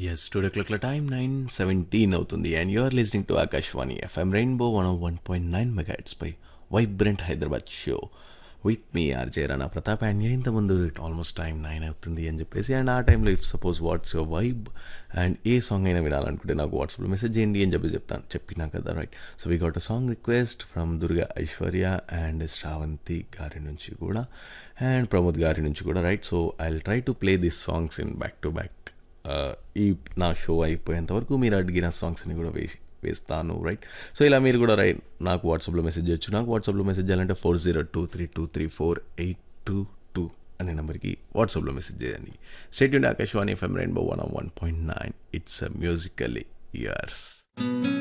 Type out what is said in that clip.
yes today క్లాక్ల time nine seventeen అవుతుంది and you're listening to Akashvani FM rainbow one one point nine megahertz పై vibrant Hyderabad show with me RJ Rana Pratap and ఇంత ముందు it almost time nine అవుతుంది అని చెప్పేసి and ఆ టైంలో if suppose what's your vibe and a song అయినా వినాలనుకుంటే నాకు వాట్సాప్లో మెసేజ్ చేయండి అని చెప్పి చెప్తాను చెప్పినా కదా right so we got a song request from Durga Aishwarya and Sravanthi గారి నుంచి కూడా అండ్ ప్రమోద్ గారి నుంచి కూడా right so I try to play this songs in back to back ఈ నా షో అయిపోయేంత వరకు మీరు అడిగిన సాంగ్స్ అని కూడా వేసి వేస్తాను రైట్ సో ఇలా మీరు కూడా రైట్ నాకు వాట్సాప్లో మెసేజ్ చేయొచ్చు నాకు వాట్సాప్లో మెసేజ్ చేయాలంటే four zero two three two three four eight two two అనే నెంబర్కి వాట్సాప్లో మెసేజ్ చేయండి state Akashvani FM rainbow one one point nine it's musically years